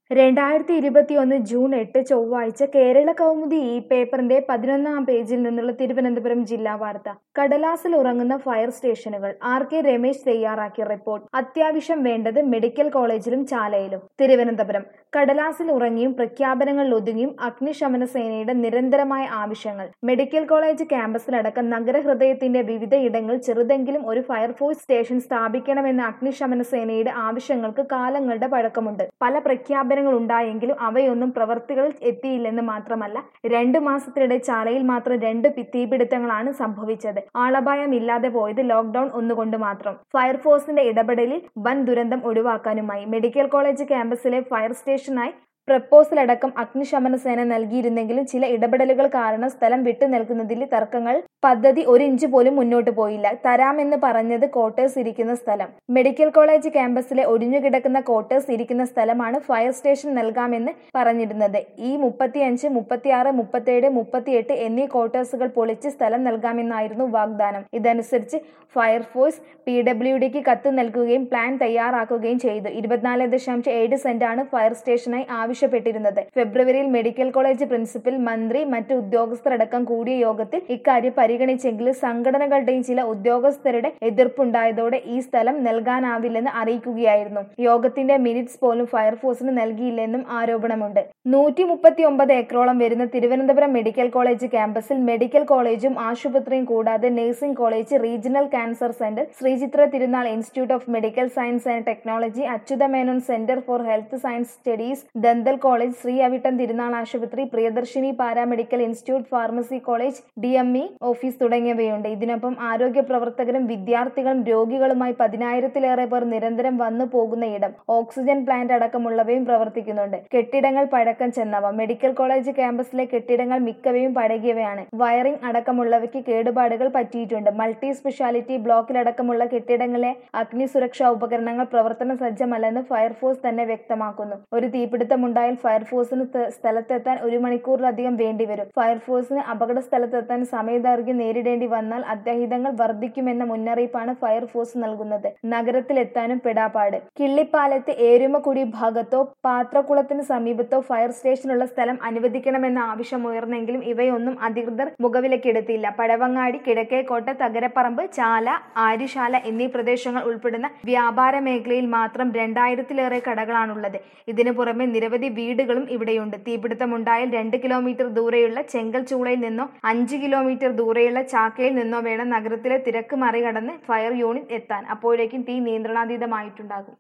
രണ്ടായിരത്തി ഇരുപത്തിയൊന്ന് ജൂൺ എട്ട് ചൊവ്വാഴ്ച കേരള കൗമുദി ഈ പേപ്പറിന്റെ പതിനൊന്നാം പേജിൽ നിന്നുള്ള തിരുവനന്തപുരം ജില്ലാ വാർത്ത കടലാസിൽ ഉറങ്ങുന്ന ഫയർ സ്റ്റേഷനുകൾ ആർ കെ രമേശ് തയ്യാറാക്കിയ റിപ്പോർട്ട് അത്യാവശ്യം വേണ്ടത് മെഡിക്കൽ കോളേജിലും ചാലയിലും തിരുവനന്തപുരം കടലാസിൽ ഉറങ്ങിയും പ്രഖ്യാപനങ്ങളിൽ ഒതുങ്ങിയും അഗ്നിശമന സേനയുടെ നിരന്തരമായ ആവശ്യങ്ങൾ മെഡിക്കൽ കോളേജ് ക്യാമ്പസിലടക്കം നഗരഹൃദയത്തിന്റെ വിവിധ ഇടങ്ങളിൽ ചെറുതെങ്കിലും ഒരു ഫയർഫോഴ്സ് സ്റ്റേഷൻ സ്ഥാപിക്കണമെന്ന അഗ്നിശമന സേനയുടെ ആവശ്യങ്ങൾക്ക് കാലങ്ങളുടെ പഴക്കമുണ്ട് പല പ്രഖ്യാപനങ്ങൾ ഉണ്ടായെങ്കിലും അവയൊന്നും പ്രവർത്തികളിൽ എത്തിയില്ലെന്ന് മാത്രമല്ല രണ്ടു മാസത്തിനിടെ ചാലയിൽ മാത്രം രണ്ട് പി- തീപിടുത്തങ്ങളാണ് സംഭവിച്ചത് ആളപായം ഇല്ലാതെ പോയത് ലോക്ഡൌൺ ഒന്നുകൊണ്ട് മാത്രം ഫയർഫോഴ്സിന്റെ ഇടപെടലിൽ വൻ ദുരന്തം ഒഴിവാക്കാനുമായി മെഡിക്കൽ കോളേജ് ക്യാമ്പസിലെ ഫയർ സ്റ്റേഷനായി പ്രപ്പോസൽ അടക്കം അഗ്നിശമന സേന നൽകിയിരുന്നെങ്കിലും ചില ഇടപെടലുകൾ കാരണം സ്ഥലം വിട്ടു നൽകുന്നതിൽ തർക്കങ്ങൾ പദ്ധതി ഒരു ഇഞ്ച് പോലും മുന്നോട്ട് പോയില്ല തരാമെന്ന് പറഞ്ഞത് ക്വാർട്ടേഴ്സ് ഇരിക്കുന്ന സ്ഥലം മെഡിക്കൽ കോളേജ് ക്യാമ്പസിലെ ഒഴിഞ്ഞുകിടക്കുന്ന ക്വാർട്ടേഴ്സ് ഇരിക്കുന്ന സ്ഥലമാണ് ഫയർ സ്റ്റേഷൻ നൽകാമെന്ന് പറഞ്ഞിരുന്നത് ഈ മുപ്പത്തിയഞ്ച് മുപ്പത്തിയാറ് മുപ്പത്തിയേഴ് മുപ്പത്തിയെട്ട് എന്നീ ക്വാർട്ടേഴ്സുകൾ പൊളിച്ച് സ്ഥലം നൽകാമെന്നായിരുന്നു വാഗ്ദാനം ഇതനുസരിച്ച് ഫയർഫോഴ്സ് പി ഡബ്ല്യു ഡിക്ക് കത്ത് നൽകുകയും പ്ലാൻ തയ്യാറാക്കുകയും ചെയ്തു ഇരുപത്തിനാല് ദശാംശം ഏഴ് സെന്റാണ് ഫയർ സ്റ്റേഷനായി ആവശ്യപ്പെട്ടിരുന്നത് ഫെബ്രുവരിയിൽ മെഡിക്കൽ കോളേജ് പ്രിൻസിപ്പൽ മന്ത്രി മറ്റു ഉദ്യോഗസ്ഥരടക്കം കൂടിയ യോഗത്തിൽ ഇക്കാര്യം പരിഗണിച്ചെങ്കിലും സംഘടനകളുടെയും ചില ഉദ്യോഗസ്ഥരുടെ എതിർപ്പുണ്ടായതോടെ ഈ സ്ഥലം നൽകാനാവില്ലെന്ന് അറിയിക്കുകയായിരുന്നു യോഗത്തിന്റെ മിനിറ്റ്സ് പോലും ഫയർഫോഴ്സിന് നൽകിയില്ലെന്നും ആരോപണമുണ്ട് നൂറ്റി മുപ്പത്തി ഒമ്പത് ഏക്കറോളം വരുന്ന തിരുവനന്തപുരം മെഡിക്കൽ കോളേജ് ക്യാമ്പസിൽ മെഡിക്കൽ കോളേജും ആശുപത്രിയും കൂടാതെ nursing college regional cancer centre Sree Chitra Thirunal institute of medical science and technology Achutha Menon centre for health science studies dental college Sree Avittam Thirunal ആശുപത്രി Priyadarshini paramedical institute pharmacy college D M E office തുടങ്ങിയവയുണ്ട് ഇതിനൊപ്പം ആരോഗ്യ പ്രവർത്തകരും വിദ്യാർത്ഥികളും രോഗികളുമായി പതിനായിരത്തിലേറെ പേർ നിരന്തരം വന്നു പോകുന്ന ഇടം ഓക്സിജൻ പ്ലാന്റ് അടക്കമുള്ളവയും പ്രവർത്തിക്കുന്നുണ്ട് കെട്ടിടങ്ങൾ പഴക്കം ചെന്നവ മെഡിക്കൽ കോളേജ് ക്യാമ്പസിലെ കെട്ടിടങ്ങൾ മിക്കവയും പഴകിയവയാണ് വയറിംഗ് അടക്കമുള്ളവയ്ക്ക് കേടുപാടുകൾ പറ്റിയിട്ടുണ്ട് മൾട്ടി സ്പെഷ്യാലിറ്റി ബ്ലോക്കിലടക്കമുള്ള കെട്ടിടങ്ങളിലെ അഗ്നി സുരക്ഷാ ഉപകരണങ്ങൾ പ്രവർത്തന സജ്ജമല്ലെന്ന് ഫയർഫോഴ്സ് തന്നെ വ്യക്തമാക്കുന്നു ഒരു തീപിടുത്തമുണ്ടായാൽ ഫയർഫോഴ്സിന് ത- സ്ഥലത്തെത്താൻ ഒരു മണിക്കൂറിലധികം വേണ്ടിവരും ഫയർഫോഴ്സിന് അപകട സ്ഥലത്തെത്താൻ സമയദൈർഘ്യം നേരിടേണ്ടി വന്നാൽ അത്യാഹിതങ്ങൾ വർദ്ധിക്കുമെന്ന മുന്നറിയിപ്പാണ് ഫയർഫോഴ്സ് നൽകുന്നത് നഗരത്തിലെത്താനും പെടാപ്പാട് കിള്ളിപ്പാലത്ത് ഏരുമക്കുടി ഭാഗത്തോ പാത്രക്കുളത്തിന് സമീപത്തോ ഫയർ സ്റ്റേഷനുള്ള സ്ഥലം അനുവദിക്കണമെന്ന ആവശ്യം ഉയർന്നെങ്കിലും ഇവയൊന്നും അധികൃതർ മുഖവിലക്കെടുത്തില്ല പഴവങ്ങാടി കിഴക്കേക്കോട്ട തകരപ്പറമ്പ് ചാല ആര്യശാല എന്നീ പ്രദേശങ്ങൾ ഉൾപ്പെടുന്ന വ്യാപാര മേഖലയിൽ മാത്രം രണ്ടായിരത്തിലേറെ കടകളാണുള്ളത് ഇതിനു പുറമെ നിരവധി വീടുകളും ഇവിടെയുണ്ട് തീപിടുത്തമുണ്ടായാൽ രണ്ട് കിലോമീറ്റർ ദൂരെയുള്ള ചെങ്കൽ ചൂളയിൽ നിന്നോ അഞ്ച് കിലോമീറ്റർ ദൂരെയുള്ള ചാക്കയിൽ നിന്നോ വേണം നഗരത്തിലെ തിരക്ക് മറികടന്ന് ഫയർ യൂണിറ്റ് എത്താൻ അപ്പോഴേക്കും തീ നിയന്ത്രണാതീതമായിട്ടുണ്ടാകും